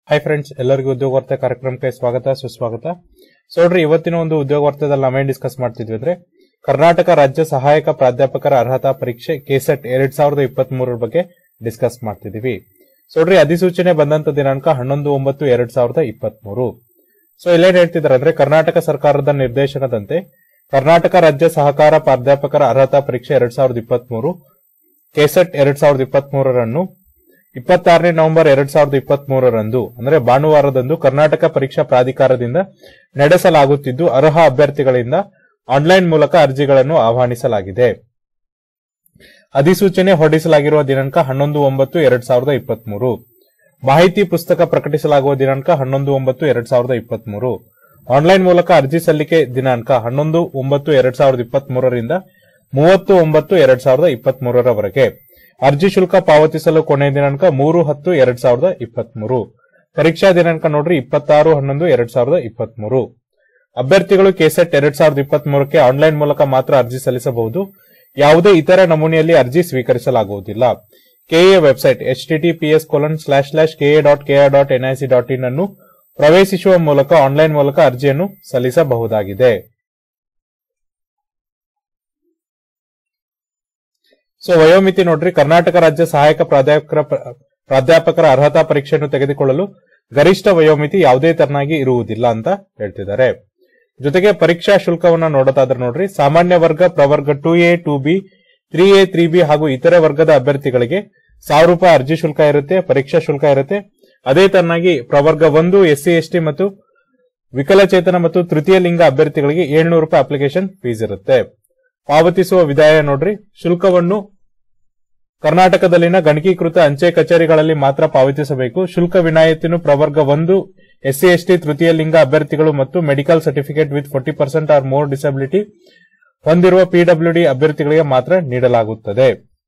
hi friends ಎಲ್ಲರಿಗೂ ಉದ್ಯೋಗ ವಾರ್ತೆ ಕಾರ್ಯಕ್ರಮಕ್ಕೆ ಸ್ವಾಗತ ಸುಸ್ವಾಗತ ಸೊ ನೋಡ್ರಿ ಇವತ್ತಿನ ಒಂದು ಉದ್ಯೋಗ ವಾರ್ತೆದಲ್ಲಿ ನಾವೇನ್ ಡಿಸ್ಕಸ್ ಮಾಡ್ತಿದ್ವಿ ಅಂದ್ರೆ ಕರ್ನಾಟಕ ರಾಜ್ಯ ಸಹಾಯಕ ಪ್ರಾಧ್ಯಾಪಕರ ಅರ್ಹತಾ ಪರೀಕ್ಷೆ ಕೆಸೆಟ್ ಎರಡ್ ಸಾವಿರದ ಇಪ್ಪತ್ತ್ ಮೂರರ ಬಗ್ಗೆ ಡಿಸ್ಕಸ್ ಮಾಡ್ತಿದೀವಿ ಸೊ ನೋಡ್ರಿ ಅಧಿಸೂಚನೆ ಬಂದಂತ ದಿನಾಂಕ ಹನ್ನೊಂದು ಒಂಬತ್ತು ಎರಡ್ ಸಾವಿರದ ಇಪ್ಪತ್ತ್ ಮೂರು ಸೊ ಇಲ್ಲೇನ್ ಹೇಳ್ತಿದ್ದಾರೆ ಅಂದ್ರೆ ಕರ್ನಾಟಕ ಸರ್ಕಾರದ ನಿರ್ದೇಶನದಂತೆ ಕರ್ನಾಟಕ ರಾಜ್ಯ ಸಹಕಾರ ಪ್ರಾಧ್ಯಾಪಕರ ಅರ್ಹತಾ ಪರೀಕ್ಷೆ ಎರಡ್ ಸಾವಿರದ ಇಪ್ಪತ್ತ್ ಮೂರು ಕೆಸೆಟ್ ಎರಡ್ ಸಾವಿರದ ಇಪ್ಪತ್ತ್ ಮೂರರನ್ನು ಇಪ್ಪತ್ತಾರನೇ ನವೆಂಬರ್ ಎರಡ್ ಸಾವಿರದ ಇಪ್ಪತ್ತ್ ಮೂರರಂದು ಅಂದ್ರೆ ಭಾನುವಾರದಂದು ಕರ್ನಾಟಕ ಪರೀಕ್ಷಾ ಪ್ರಾಧಿಕಾರದಿಂದ ನಡೆಸಲಾಗುತ್ತಿದ್ದು ಅರ್ಹ ಅಭ್ಯರ್ಥಿಗಳಿಂದ ಆನ್ಲೈನ್ ಮೂಲಕ ಅರ್ಜಿಗಳನ್ನು ಆಹ್ವಾನಿಸಲಾಗಿದೆ ಅಧಿಸೂಚನೆ ಹೊರಡಿಸಲಾಗಿರುವ ದಿನಾಂಕ ಹನ್ನೊಂದು ಒಂಬತ್ತು ಎರಡ್ ಸಾವಿರದ ಇಪ್ಪತ್ತ್ ಮೂರು ಮಾಹಿತಿ ಪುಸ್ತಕ ಪ್ರಕಟಿಸಲಾಗುವ ದಿನಾಂಕ ಹನ್ನೊಂದು ಒಂಬತ್ತು ಎರಡ್ ಸಾವಿರದ ಇಪ್ಪತ್ತ್ ಮೂರು ಆನ್ಲೈನ್ ಮೂಲಕ ಅರ್ಜಿ ಸಲ್ಲಿಕೆ ದಿನಾಂಕ ಹನ್ನೊಂದು ಒಂಬತ್ತು ಎರಡ್ ಸಾವಿರದ ಇಪ್ಪತ್ತ್ ಮೂರರಿಂದ ಮೂವತ್ತು ಒಂಬತ್ತು ಎರಡ್ ಸಾವಿರದ ಇಪ್ಪತ್ತ್ ಮೂರರವರೆಗೆ ಅರ್ಜಿ ಶುಲ್ಕ ಪಾವತಿಸಲು ಕೊನೆಯ ದಿನಾಂಕ ಮೂರು ಹತ್ತು ಎರಡ್ ಸಾವಿರದ ಇಪ್ಪತ್ತ್ ಮೂರು ಪರೀಕ್ಷಾ ದಿನಾಂಕ ನೋಡ್ರಿ ಇಪ್ಪತ್ತಾರು ಹನ್ನೊಂದು ಎರಡ್ ಸಾವಿರದ ಇಪ್ಪತ್ತ್ ಮೂರು ಅಭ್ಯರ್ಥಿಗಳು ಕೆಸೆಟ್ ಎರಡ್ ಸಾವಿರದ ಇಪ್ಪತ್ತ್ ಮೂರಕ್ಕೆ ಆನ್ಲೈನ್ ಮೂಲಕ ಮಾತ್ರ ಅರ್ಜಿ ಸಲ್ಲಿಸಬಹುದು ಯಾವುದೇ ಇತರ ನಮೂನೆಯಲ್ಲಿ ಅರ್ಜಿ ಸ್ವೀಕರಿಸಲಾಗುವುದಿಲ್ಲ KA website H TTPS colon slash slash KA dot KA dot NIC dot in ಅನ್ನು ಪ್ರವೇಶಿಸುವ ಮೂಲಕ ಆನ್ಲೈನ್ ಮೂಲಕ ಅರ್ಜಿಯನ್ನು ಸಲ್ಲಿಸಬಹುದಾಗಿದೆ ಸೊ ವಯೋಮಿತಿ ನೋಡ್ರಿ ಕರ್ನಾಟಕ ರಾಜ್ಯ ಸಹಾಯಕ ಪ್ರಾಧ್ಯಾಪಕರ ಪ್ರಾಧ್ಯಾಪಕರ ಅರ್ಹತಾ ಪರೀಕ್ಷೆಯನ್ನು ತೆಗೆದುಕೊಳ್ಳಲು ಗರಿಷ್ಠ ವಯೋಮಿತಿ ಯಾವುದೇ ತರನಾಗಿ ಇರುವುದಿಲ್ಲ ಅಂತ ಹೇಳ್ತಿದ್ದಾರೆ ಜೊತೆಗೆ ಪರೀಕ್ಷಾ ಶುಲ್ಕವನ್ನ ನೋಡೋದಾದ್ರೆ ನೋಡ್ರಿ ಸಾಮಾನ್ಯ ವರ್ಗ ಪ್ರವರ್ಗ two A two B three A three B ಹಾಗೂ ಇತರೆ ವರ್ಗದ ಅಭ್ಯರ್ಥಿಗಳಿಗೆ ಸಾವಿರ ರೂಪಾಯಿ ಅರ್ಜಿ ಶುಲ್ಕ ಇರುತ್ತೆ ಪರೀಕ್ಷಾ ಶುಲ್ಕ ಇರುತ್ತೆ ಅದೇ ತರನಾಗಿ ಪ್ರವರ್ಗ ಒಂದು ಎಸ್ಸಿ ಎಸ್ಟಿ ಮತ್ತು ವಿಕಲಚೇತನ ಮತ್ತು ತೃತೀಯ ಲಿಂಗ ಅಭ್ಯರ್ಥಿಗಳಿಗೆ ಏಳ್ನೂರು ರೂಪಾಯಿ ಅಪ್ಲಿಕೇಶನ್ ಫೀಸ್ ಇರುತ್ತೆ ಪಾವತಿಸುವ ವಿಧಾಯ ನೋಡ್ರಿ ಶುಲ್ಕವನ್ನು ಕರ್ನಾಟಕದಲ್ಲಿನ ಗಣಕೀಕೃತ ಅಂಚೆ ಕಚೇರಿಗಳಲ್ಲಿ ಮಾತ್ರ ಪಾವತಿಸಬೇಕು ಶುಲ್ಕ ವಿನಾಯಿತಿಯನ್ನು ಪ್ರವರ್ಗ ಒಂದು ಎಸ್ಸಿ ಎಸ್ಟಿ ತೃತೀಯ ಲಿಂಗ ಅಭ್ಯರ್ಥಿಗಳು ಮತ್ತು medical certificate with forty percent or more disability ಹೊಂದಿರುವ ಪಿಡಬ್ಲ್ಯೂಡಿ ಅಭ್ಯರ್ಥಿಗಳಿಗೆ ಮಾತ್ರ ನೀಡಲಾಗುತ್ತದೆ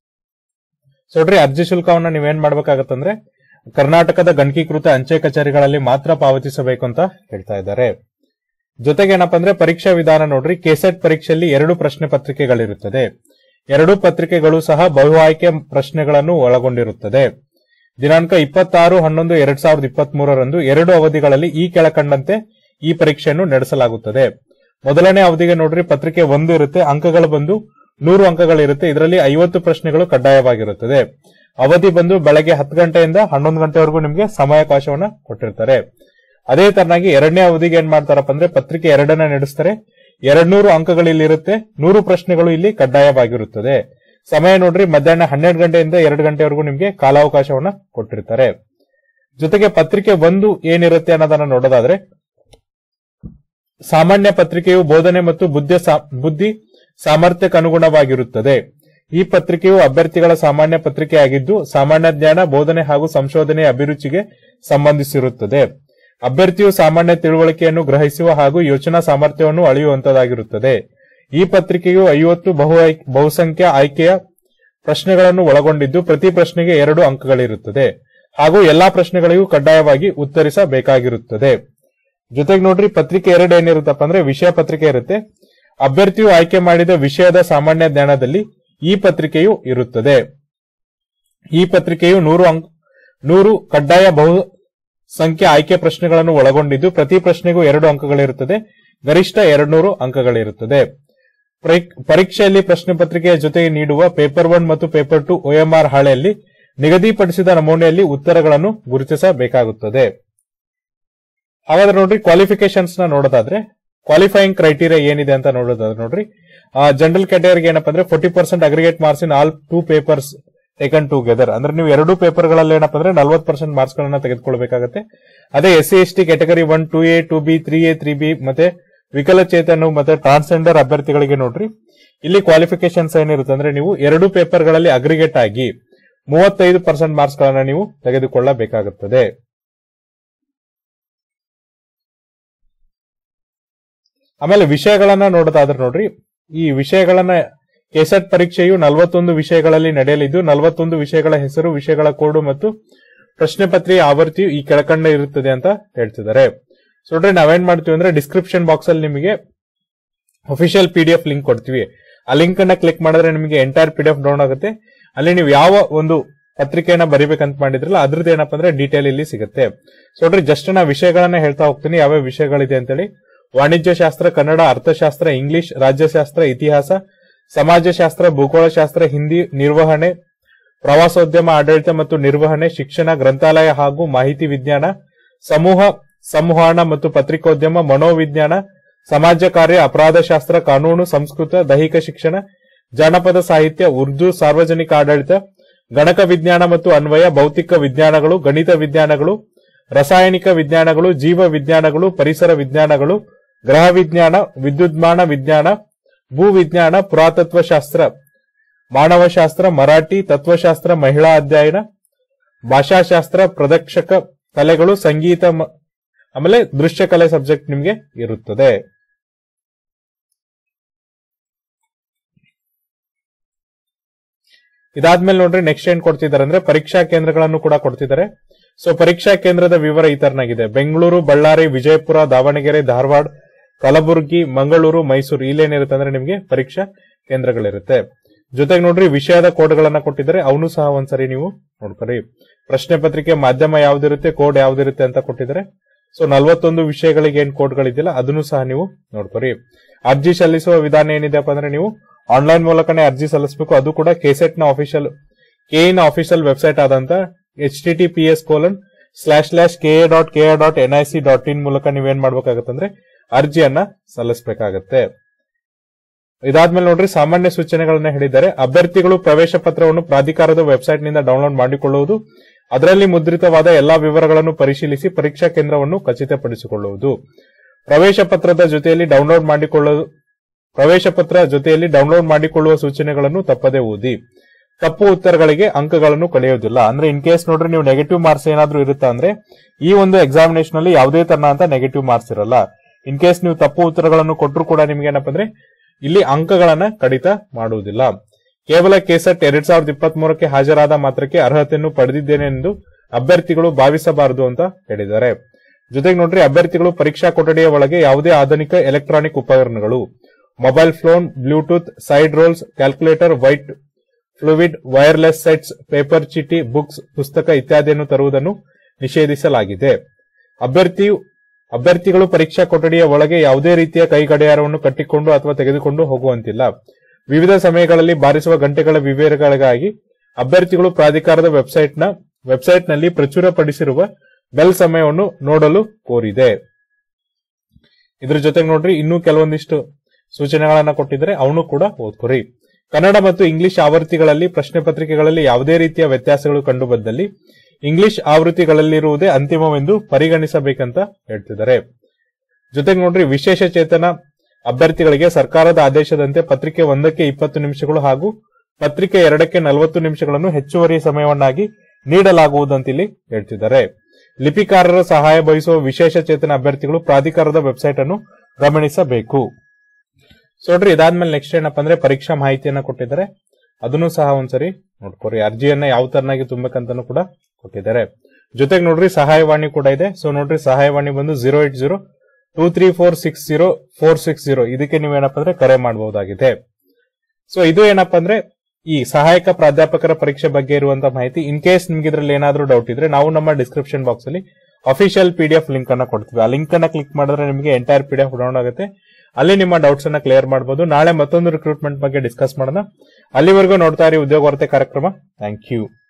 ಸೊ ನೋಡ್ರಿ ಅರ್ಜಿ ಶುಲ್ಕವನ್ನ ನೀವೇನ್ ಮಾಡ್ಬೇಕಾಗತ್ತಂದ್ರೆ ಕರ್ನಾಟಕದ ಗಣಕೀಕೃತ ಅಂಚೆ ಕಚೇರಿಗಳಲ್ಲಿ ಮಾತ್ರ ಪಾವತಿಸಬೇಕು ಅಂತ ಹೇಳ್ತಾ ಇದ್ದಾರೆ ಜೊತೆಗೆ ಏನಪ್ಪಾ ಅಂದ್ರೆ ಪರೀಕ್ಷಾ ವಿಧಾನ ನೋಡ್ರಿ ಕೆಸೆಟ್ ಪರೀಕ್ಷೆಯಲ್ಲಿ ಎರಡು ಪ್ರಶ್ನೆ ಪತ್ರಿಕೆಗಳಿರುತ್ತದೆ ಎರಡು ಪತ್ರಿಕೆಗಳು ಸಹ ಬಹು ಆಯ್ಕೆ ಪ್ರಶ್ನೆಗಳನ್ನು ಒಳಗೊಂಡಿರುತ್ತದೆ ದಿನಾಂಕ ಇಪ್ಪತ್ತಾರು ಹನ್ನೊಂದು ಎರಡ್ ಸಾವಿರದ ಇಪ್ಪತ್ತ್ ಮೂರರಂದು ಎರಡು ಅವಧಿಗಳಲ್ಲಿ ಈ ಕೆಳಕಂಡಂತೆ ಈ ಪರೀಕ್ಷೆಯನ್ನು ನಡೆಸಲಾಗುತ್ತದೆ ಮೊದಲನೇ ಅವಧಿಗೆ ನೋಡ್ರಿ ಪತ್ರಿಕೆ ಒಂದು ಇರುತ್ತೆ ಅಂಕಗಳು ಬಂದು ನೂರು ಅಂಕಗಳಿರುತ್ತೆ ಇದರಲ್ಲಿ ಐವತ್ತು ಪ್ರಶ್ನೆಗಳು ಕಡ್ಡಾಯವಾಗಿರುತ್ತದೆ ಅವಧಿ ಬಂದು ಬೆಳಗ್ಗೆ ಹತ್ತು ಗಂಟೆಯಿಂದ ಹನ್ನೊಂದು ಗಂಟೆವರೆಗೂ ನಿಮಗೆ ಸಮಯಾವಕಾಶವನ್ನ ಕೊಟ್ಟಿರ್ತಾರೆ ಅದೇ ತರನಾಗಿ ಎರಡನೇ ಅವಧಿಗೆ ಏನ್ ಮಾಡ್ತಾರಪ್ಪ ಅಂದ್ರೆ ಪತ್ರಿಕೆ ಎರಡನ್ನ ನಡೆಸ್ತಾರೆ ಎರಡ್ನೂರು ಅಂಕಗಳು ಇಲ್ಲಿ ಇರುತ್ತೆ ನೂರು ಪ್ರಶ್ನೆಗಳು ಇಲ್ಲಿ ಕಡ್ಡಾಯವಾಗಿರುತ್ತದೆ ಸಮಯ ನೋಡ್ರಿ ಮಧ್ಯಾಹ್ನ ಹನ್ನೆರಡು ಗಂಟೆಯಿಂದ ಎರಡು ಗಂಟೆವರೆಗೂ ನಿಮಗೆ ಕಾಲಾವಕಾಶವನ್ನ ಕೊಟ್ಟಿರ್ತಾರೆ ಜೊತೆಗೆ ಪತ್ರಿಕೆ ಒಂದು ಏನಿರುತ್ತೆ ಅನ್ನೋದನ್ನ ನೋಡೋದಾದ್ರೆ ಸಾಮಾನ್ಯ ಪತ್ರಿಕೆಯು ಬೋಧನೆ ಮತ್ತು ಬುದ್ಧಿ ಬುದ್ಧಿ ಸಾಮರ್ಥ್ಯಕ್ಕೆ ಅನುಗುಣವಾಗಿರುತ್ತದೆ ಈ ಪತ್ರಿಕೆಯು ಅಭ್ಯರ್ಥಿಗಳ ಸಾಮಾನ್ಯ ಪತ್ರಿಕೆಯಾಗಿದ್ದು ಸಾಮಾನ್ಯ ಜ್ಞಾನ ಬೋಧನೆ ಹಾಗೂ ಸಂಶೋಧನೆಯ ಅಭಿರುಚಿಗೆ ಸಂಬಂಧಿಸಿರುತ್ತದೆ ಅಭ್ಯರ್ಥಿಯು ಸಾಮಾನ್ಯ ತಿಳುವಳಿಕೆಯನ್ನು ಗ್ರಹಿಸುವ ಹಾಗೂ ಯೋಚನಾ ಸಾಮರ್ಥ್ಯವನ್ನು ಅಳೆಯುವಂತದಾಗಿರುತ್ತದೆ ಈ ಪತ್ರಿಕೆಯು ಐವತ್ತು ಬಹು ಬಹುಸಂಖ್ಯಾ ಆಯ್ಕೆಯ ಪ್ರಶ್ನೆಗಳನ್ನು ಒಳಗೊಂಡಿದ್ದು ಪ್ರತಿ ಪ್ರಶ್ನೆಗೆ ಎರಡು ಅಂಕಗಳಿರುತ್ತದೆ ಹಾಗೂ ಎಲ್ಲಾ ಪ್ರಶ್ನೆಗಳಿಗೂ ಕಡ್ಡಾಯವಾಗಿ ಉತ್ತರಿಸಬೇಕಾಗಿರುತ್ತದೆ ಜೊತೆಗೆ ನೋಡ್ರಿ ಪತ್ರಿಕೆ ಎರಡು ಏನಿರುತ್ತಪ್ಪ ಅಂದ್ರೆ ವಿಷಯ ಪತ್ರಿಕೆ ಇರುತ್ತೆ ಅಭ್ಯರ್ಥಿಯು ಆಯ್ಕೆ ಮಾಡಿದ ವಿಷಯದ ಸಾಮಾನ್ಯ ಜ್ಞಾನದಲ್ಲಿ ಈ ಪತ್ರಿಕೆಯು ಇರುತ್ತದೆ ಈ ಪತ್ರಿಕೆಯು ನೂರು ಅಂಕ ನೂರು ಕಡ್ಡಾಯ ಬಹು ಸಂಖ್ಯೆ ಆಯ್ಕೆ ಪ್ರಶ್ನೆಗಳನ್ನು ಒಳಗೊಂಡಿದ್ದು ಪ್ರತಿ ಪ್ರಶ್ನೆಗೂ ಎರಡು ಅಂಕಗಳಿರುತ್ತದೆ ಗರಿಷ್ಠ ಎರಡ್ನೂರು ಅಂಕಗಳಿರುತ್ತದೆ ಪರೀಕ್ಷೆಯಲ್ಲಿ ಪ್ರಶ್ನೆ ಪತ್ರಿಕೆಯ ಜೊತೆಗೆ ನೀಡುವ ಪೇಪರ್ ಒನ್ ಮತ್ತು ಪೇಪರ್ ಟು ಒಎಂಆರ್ ಹಾಳೆಯಲ್ಲಿ ನಿಗದಿಪಡಿಸಿದ ನಮೂನೆಯಲ್ಲಿ ಉತ್ತರಗಳನ್ನು ಗುರುತಿಸಬೇಕಾಗುತ್ತದೆ ಹಾಗಾದ್ರೆ ನೋಡ್ರಿ ಕ್ವಾಲಿಫಿಕೇಶನ್ಸ್ ನ ನೋಡೋದಾದ್ರೆ ಕ್ವಾಲಿಫೈಯಿಂಗ್ ಕ್ರೈಟೀರಿಯಾ ಏನಿದೆ ಅಂತ ನೋಡೋದಾದ್ರೆ ನೋಡ್ರಿ ಜನರಲ್ ಕ್ಯಾಟಗರಿಗೆ ಏನಪ್ಪಾ ಅಂದ್ರೆ forty percent aggregate marks in all two papers taken together ಅಂದ್ರೆ ನೀವು ಎರಡು ಪೇಪರ್ ಗಳಲ್ಲಿ ಏನಪ್ಪಾ ಅಂದ್ರೆ ನಲ್ವತ್ತು ಪರ್ಸೆಂಟ್ ಮಾರ್ಕ್ಸ್ ಗಳನ್ನ ತೆಗೆದುಕೊಳ್ಬೇಕಾಗುತ್ತೆ ಅದೇ S C S T category one two A two B three A three B ಮತ್ತೆ ವಿಕಲಚೇತನ ಮತ್ತೆ ಟ್ರಾನ್ಸ್ಜೆಂಡರ್ ಅಭ್ಯರ್ಥಿಗಳಿಗೆ ನೋಡ್ರಿ ಇಲ್ಲಿ ಕ್ವಾಲಿಫಿಕೇಶನ್ಸ್ ಏನಿರುತ್ತೆ ಅಂದ್ರೆ ನೀವು ಎರಡು ಪೇಪರ್ ಗಳಲ್ಲಿ ಅಗ್ರಿಗೇಟ್ ಆಗಿ ಮೂವತ್ತೈದು ಪರ್ಸೆಂಟ್ ಮಾರ್ಕ್ಸ್ ಗಳನ್ನ ನೀವು ತೆಗೆದುಕೊಳ್ಳಬೇಕಾಗುತ್ತದೆ ಆಮೇಲೆ ವಿಷಯಗಳನ್ನ ನೋಡೋದಾದ್ರೆ ನೋಡ್ರಿ ಈ ವಿಷಯಗಳನ್ನ ಕೆಸೆಟ್ ಪರೀಕ್ಷೆಯು ನಲವತ್ತೊಂದು ವಿಷಯಗಳಲ್ಲಿ ನಡೆಯಲಿದ್ದು ನಲವತ್ತೊಂದು ವಿಷಯಗಳ ಹೆಸರು ವಿಷಯಗಳ ಕೋಡು ಮತ್ತು ಪ್ರಶ್ನೆ ಪತ್ರಿಕೆ ಆವೃತ್ತಿಯು ಈ ಕೆಳಕಂಡ ಇರುತ್ತದೆ ಅಂತ ಹೇಳ್ತಿದ್ದಾರೆ ಸೊ ನೋಡ್ರಿ ನಾವೇನ್ ಮಾಡ್ತೀವಿ ಅಂದ್ರೆ ಡಿಸ್ಕ್ರಿಪ್ಷನ್ ಬಾಕ್ಸ್ ಅಲ್ಲಿ ನಿಮಗೆ official P D F link ಕೊಡ್ತೀವಿ ಆ ಲಿಂಕ್ ಅನ್ನ ಕ್ಲಿಕ್ ಮಾಡಿದ್ರೆ ನಿಮಗೆ entire P D F down ಆಗುತ್ತೆ ಅಲ್ಲಿ ನೀವು ಯಾವ ಒಂದು ಪತ್ರಿಕೆಯನ್ನ ಬರಿಬೇಕಂತ ಮಾಡಿದ್ರಲ್ಲ ಅದ್ರದ್ದು ಏನಪ್ಪಾ ಅಂದ್ರೆ ಡೀಟೇಲ್ ಇಲ್ಲಿ ಸಿಗುತ್ತೆ ಸೊ ನೋಡ್ರಿ ಜಸ್ಟ್ ನಾ ವಿಷಯಗಳನ್ನ ಹೇಳ್ತಾ ಹೋಗ್ತೀನಿ ಯಾವ್ಯಾವ ವಿಷಯಗಳಿದೆ ಅಂತೇಳಿ ವಾಣಿಜ್ಯ ಶಾಸ್ತ್ರ ಕನ್ನಡ ಅರ್ಥಶಾಸ್ತ್ರ ಇಂಗ್ಲಿಷ್ ರಾಜ್ಯಶಾಸ್ತ್ರ ಇತಿಹಾಸ ಸಮಾಜಶಾಸ್ತ್ರ ಭೂಗೋಳಶಾಸ್ತ್ರ ಹಿಂದಿ ನಿರ್ವಹಣೆ ಪ್ರವಾಸೋದ್ಯಮ ಆಡಳಿತ ಮತ್ತು ನಿರ್ವಹಣೆ ಶಿಕ್ಷಣ ಗ್ರಂಥಾಲಯ ಹಾಗೂ ಮಾಹಿತಿ ವಿಜ್ಞಾನ ಸಮೂಹ ಸಂವಹನ ಮತ್ತು ಪತ್ರಿಕೋದ್ಯಮ ಮನೋವಿಜ್ಞಾನ ಸಮಾಜ ಕಾರ್ಯ ಅಪರಾಧಶಾಸ್ತ್ರ ಕಾನೂನು ಸಂಸ್ಕೃತ ದೈಹಿಕ ಶಿಕ್ಷಣ ಜಾನಪದ ಸಾಹಿತ್ಯ ಉರ್ದು ಸಾರ್ವಜನಿಕ ಆಡಳಿತ ಗಣಕ ವಿಜ್ಞಾನ ಮತ್ತು ಅನ್ವಯ ಭೌತಿಕ ವಿಜ್ಞಾನಗಳು ಗಣಿತ ವಿಜ್ಞಾನಗಳು ರಾಸಾಯನಿಕ ವಿಜ್ಞಾನಗಳು ಜೀವ ವಿಜ್ಞಾನಗಳು ಪರಿಸರ ವಿಜ್ಞಾನಗಳು ಗ್ರಹ ವಿಜ್ಞಾನ ವಿದ್ಯುನ್ಮಾನ ವಿಜ್ಞಾನ ಭೂ ವಿಜ್ಞಾನ ಪುರಾತತ್ವ ಶಾಸ್ತ್ರ ಮಾನವಶಾಸ್ತ್ರ ಮರಾಠಿ ತತ್ವಶಾಸ್ತ್ರ ಮಹಿಳಾ ಅಧ್ಯಯನ ಭಾಷಾಶಾಸ್ತ್ರ ಪ್ರದಕ್ಷಕ ಕಲೆಗಳು ಸಂಗೀತ ಮ- ಆಮೇಲೆ ದೃಶ್ಯ ಕಲೆ ಸಬ್ಜೆಕ್ಟ್ ನಿಮ್ಗೆ ಇರುತ್ತದೆ ಇದಾದ್ಮೇಲೆ ನೋಡ್ರಿ ನೆಕ್ಸ್ಟ್ ಏನ್ ಕೊಡ್ತಿದ್ದಾರೆ ಅಂದ್ರೆ ಪರೀಕ್ಷಾ ಕೇಂದ್ರಗಳನ್ನು ಕೂಡ ಕೊಡ್ತಿದ್ದಾರೆ ಸೊ ಪರೀಕ್ಷಾ ಕೇಂದ್ರದ ವಿವರ ಈ ತರನಾಗಿದೆ ಬೆಂಗಳೂರು ಬಳ್ಳಾರಿ ವಿಜಯಪುರ ದಾವಣಗೆರೆ ಧಾರವಾಡ ಕಲಬುರಗಿ ಮಂಗಳೂರು ಮೈಸೂರು ಇಲ್ಲೇನಿರುತ್ತೆ ಅಂದ್ರೆ ನಿಮ್ಗೆ ಪರೀಕ್ಷಾ ಕೇಂದ್ರಗಳಿರುತ್ತೆ ಜೊತೆಗೆ ನೋಡ್ರಿ ವಿಷಯದ ಕೋಡ್ಗಳನ್ನ ಕೊಟ್ಟಿದ್ದಾರೆ ಅವನು ಸಹ ಒಂದ್ಸರಿ ನೀವು ನೋಡ್ಕೊರಿ ಪ್ರಶ್ನೆ ಪತ್ರಿಕೆ ಮಾಧ್ಯಮ ಯಾವ್ದಿರುತ್ತೆ ಕೋಡ್ ಯಾವ್ದಿರುತ್ತೆ ಅಂತ ಕೊಟ್ಟಿದ್ದಾರೆ ಸೊ ನಲ್ವತ್ತೊಂದು ವಿಷಯಗಳಿಗೆ ಏನ್ ಕೋಡ್ಗಳಿದೆಯಲ್ಲ ಅದನ್ನು ಸಹ ನೀವು ನೋಡ್ಕೊರಿ ಅರ್ಜಿ ಸಲ್ಲಿಸುವ ವಿಧಾನ ಏನಿದೆಪ್ಪ ಅಂದ್ರೆ ನೀವು ಆನ್ಲೈನ್ ಮೂಲಕನೇ ಅರ್ಜಿ ಸಲ್ಲಿಸಬೇಕು ಅದು ಕೂಡ ಕೆಸೆಟ್ ನ ಅಫಿಷಿಯಲ್ ಕೆ ನ ಅಫಿಷಿಯಲ್ ವೆಬ್ಸೈಟ್ ಆದಂತ H T T P S colon slash slash K A dot K A dot N I C dot in ಮೂಲಕ ನೀವೇನ್ ಮಾಡ್ಬೇಕಾಗತ್ತಂದ್ರೆ ಅರ್ಜಿಯನ್ನ ಸಲ್ಲಿಸಬೇಕಾಗತ್ತೆ ಇದಾದ್ಮೇಲೆ ನೋಡ್ರಿ ಸಾಮಾನ್ಯ ಸೂಚನೆಗಳನ್ನ ಹೇಳಿದ್ದಾರೆ ಅಭ್ಯರ್ಥಿಗಳು ಪ್ರವೇಶ ಪತ್ರವನ್ನು ಪ್ರಾಧಿಕಾರದ ವೆಬ್ಸೈಟ್ ನಿಂದ ಡೌನ್ಲೋಡ್ ಮಾಡಿಕೊಳ್ಳುವುದು ಅದರಲ್ಲಿ ಮುದ್ರಿತವಾದ ಎಲ್ಲಾ ವಿವರಗಳನ್ನು ಪರಿಶೀಲಿಸಿ ಪರೀಕ್ಷಾ ಕೇಂದ್ರವನ್ನು ಖಚಿತಪಡಿಸಿಕೊಳ್ಳುವುದು ಪ್ರವೇಶ ಪತ್ರದ ಜೊತೆಯಲ್ಲಿ ಡೌನ್ಲೋಡ್ ಮಾಡಿಕೊಳ್ಳುವುದು ಪ್ರವೇಶ ಪತ್ರ ಜೊತೆಯಲ್ಲಿ ಡೌನ್ಲೋಡ್ ಮಾಡಿಕೊಳ್ಳುವ ಸೂಚನೆಗಳನ್ನು ತಪ್ಪದೆ ಓದಿ ತಪ್ಪು ಉತ್ತರಗಳಿಗೆ ಅಂಕಗಳನ್ನು ಕಳೆಯೋದಿಲ್ಲ ಅಂದ್ರೆ ಇನ್ ಕೇಸ್ ನೋಡ್ರಿ ನೀವು ನೆಗೆಟಿವ್ ಮಾರ್ಕ್ಸ್ ಏನಾದ್ರೂ ಇರುತ್ತಾ ಅಂದ್ರೆ ಈ ಒಂದು ಎಕ್ಸಾಮಿನೇಷನ್ ಅಲ್ಲಿ ಯಾವುದೇ ತರನ ಅಂತ ನೆಗೆಟಿವ್ ಮಾರ್ಕ್ಸ್ ಇರಲ್ಲ ಇನ್ ಕೇಸ್ ನೀವು ತಪ್ಪು ಉತ್ತರಗಳನ್ನು ಕೊಟ್ಟರು ಕೂಡ ನಿಮ್ಗೆ ಏನಪ್ಪ ಅಂದ್ರೆ ಇಲ್ಲಿ ಅಂಕಗಳನ್ನ ಕಡಿತ ಮಾಡುವುದಿಲ್ಲ ಕೇವಲ ಕೆಸೆಟ್ ಎರಡ್ ಸಾವಿರದ ಇಪ್ಪತ್ತ್ ಮೂರಕ್ಕೆ ಹಾಜರಾದ ಮಾತ್ರಕ್ಕೆ ಅರ್ಹತೆಯನ್ನು ಪಡೆದಿದ್ದೇನೆ ಎಂದು ಅಭ್ಯರ್ಥಿಗಳು ಭಾವಿಸಬಾರದು ಅಂತ ಹೇಳಿದ್ದಾರೆ ಜೊತೆಗೆ ನೋಡ್ರಿ ಅಭ್ಯರ್ಥಿಗಳು ಪರೀಕ್ಷಾ ಕೊಠಡಿಯ ಒಳಗೆ ಯಾವುದೇ ಆಧುನಿಕ ಎಲೆಕ್ಟ್ರಾನಿಕ್ ಉಪಕರಣಗಳು mobile phone bluetooth side rolls calculator white fluid wireless sets paper ಚೀಟಿ ಬುಕ್ಸ್ ಪುಸ್ತಕ ಇತ್ಯಾದಿಯನ್ನು ತರುವುದನ್ನು ನಿಷೇಧಿಸಲಾಗಿದೆ ಅಭ್ಯರ್ಥಿಯು ಅಭ್ಯರ್ಥಿಗಳು ಪರೀಕ್ಷಾ ಕೊಠಡಿಯ ಒಳಗೆ ಯಾವುದೇ ರೀತಿಯ ಕೈ ಗಡಿಯಾರವನ್ನು ಕಟ್ಟಿಕೊಂಡು ಅಥವಾ ತೆಗೆದುಕೊಂಡು ಹೋಗುವಂತಿಲ್ಲ ವಿವಿಧ ಸಮಯಗಳಲ್ಲಿ ಬಾರಿಸುವ ಗಂಟೆಗಳ ವಿವರಗಳಿಗಾಗಿ ಅಭ್ಯರ್ಥಿಗಳು ಪ್ರಾಧಿಕಾರದ ವೆಬ್ಸೈಟ್ನ ವೆಬ್ಸೈಟ್ನಲ್ಲಿ ಪ್ರಚುರಪಡಿಸಿರುವ ಬೆಲ್ ಸಮಯವನ್ನು ನೋಡಲು ಕೋರಿದೆ ಇದ್ರ ಜೊತೆಗೆ ನೋಡ್ರಿ ಇನ್ನೂ ಕೆಲವೊಂದಿಷ್ಟು ಸೂಚನೆಗಳನ್ನ ಕೊಟ್ಟಿದ್ದಾರೆ ಅವನು ಕೂಡ ಓದ್ಕೊರಿ ಕನ್ನಡ ಮತ್ತು ಇಂಗ್ಲಿಷ್ ಆವೃತ್ತಿಗಳಲ್ಲಿ ಪ್ರಶ್ನೆ ಪತ್ರಿಕೆಗಳಲ್ಲಿ ಯಾವುದೇ ರೀತಿಯ ವ್ಯತ್ಯಾಸಗಳು ಕಂಡುಬಂದಲ್ಲಿ ಇಂಗ್ಲಿಷ್ ಆವೃತ್ತಿಗಳಲ್ಲಿರುವುದೇ ಅಂತಿಮವೆಂದು ಪರಿಗಣಿಸಬೇಕಂತ ಹೇಳ್ತಿದ್ದಾರೆ ಜೊತೆಗೆ ನೋಡ್ರಿ ವಿಶೇಷ ಚೇತನ ಅಭ್ಯರ್ಥಿಗಳಿಗೆ ಸರ್ಕಾರದ ಆದೇಶದಂತೆ ಪತ್ರಿಕೆ ಒಂದಕ್ಕೆ ಇಪ್ಪತ್ತು ನಿಮಿಷಗಳು ಹಾಗೂ ಪತ್ರಿಕೆ ಎರಡಕ್ಕೆ ನಲವತ್ತು ನಿಮಿಷಗಳನ್ನು ಹೆಚ್ಚುವರಿ ಸಮಯವನ್ನಾಗಿ ನೀಡಲಾಗುವುದಂತ ಇಲ್ಲಿ ಹೇಳ್ತಿದ್ದಾರೆ ಲಿಪಿಕಾರರ ಸಹಾಯ ಬಯಸುವ ವಿಶೇಷ ಚೇತನ ಅಭ್ಯರ್ಥಿಗಳು ಪ್ರಾಧಿಕಾರದ ವೆಬ್ಸೈಟ್ ಅನ್ನು ಗಮನಿಸಬೇಕು ಸೊ ನೋಡ್ರಿ ಇದಾದ್ಮೇಲೆ ನೆಕ್ಸ್ಟ್ ಏನಪ್ಪಾ ಅಂದ್ರೆ ಪರೀಕ್ಷಾ ಮಾಹಿತಿಯನ್ನ ಕೊಟ್ಟಿದ್ದಾರೆ ಅದನ್ನು ಸಹ ಒಂದ್ಸರಿ ನೋಡ್ಕೊರಿ ಅರ್ಜಿಯನ್ನ ಯಾವ ತರನಾಗಿ ತುಂಬಬೇಕಂತನೂ ಕೂಡ ಕೊಟ್ಟಿದ್ದಾರೆ ಜೊತೆಗೆ ನೋಡ್ರಿ ಸಹಾಯವಾಣಿ ಕೂಡ ಇದೆ ಸೊ ನೋಡ್ರಿ ಸಹಾಯವಾಣಿ ಬಂದು zero eight zero two three four six zero four six zero ಇದಕ್ಕೆ ನೀವೇನಪ್ಪ ಅಂದ್ರೆ ಕರೆ ಮಾಡಬಹುದಾಗಿದೆ ಸೊ ಇದು ಏನಪ್ಪಾ ಅಂದ್ರೆ ಈ ಸಹಾಯಕ ಪ್ರಾಧ್ಯಾಪಕರ ಪರೀಕ್ಷೆ ಬಗ್ಗೆ ಇರುವಂತಹ ಮಾಹಿತಿ ಇನ್ ಕೇಸ್ ನಿಮ್ಗೆ ಇದ್ರಲ್ಲಿ ಏನಾದ್ರೂ ಡೌಟ್ ಇದ್ರೆ ನಾವು ನಮ್ಮ ಡಿಸ್ಕ್ರಿಪ್ಷನ್ ಬಾಕ್ಸ್ ಅಲ್ಲಿ official P D F link ಅನ್ನ ಕೊಡ್ತೀವಿ ಆ ಲಿಂಕ್ ಅನ್ನ ಕ್ಲಿಕ್ ಮಾಡಿದ್ರೆ ನಿಮಗೆ entire P D F down ಆಗುತ್ತೆ ಅಲ್ಲಿ ನಿಮ್ಮ ಡೌಟ್ಸ್ ಅನ್ನ ಕ್ಲಿಯರ್ ಮಾಡಬಹುದು ನಾಳೆ ಮತ್ತೊಂದು ರಿಕ್ರೂಟ್ಮೆಂಟ್ ಬಗ್ಗೆ ಡಿಸ್ಕಸ್ ಮಾಡೋಣ ಅಲ್ಲಿವರೆಗೂ ನೋಡ್ತಾ ಇರಿ ಉದ್ಯೋಗ ವಾರ್ತೆ ಕಾರ್ಯಕ್ರಮ ಥ್ಯಾಂಕ್ ಯು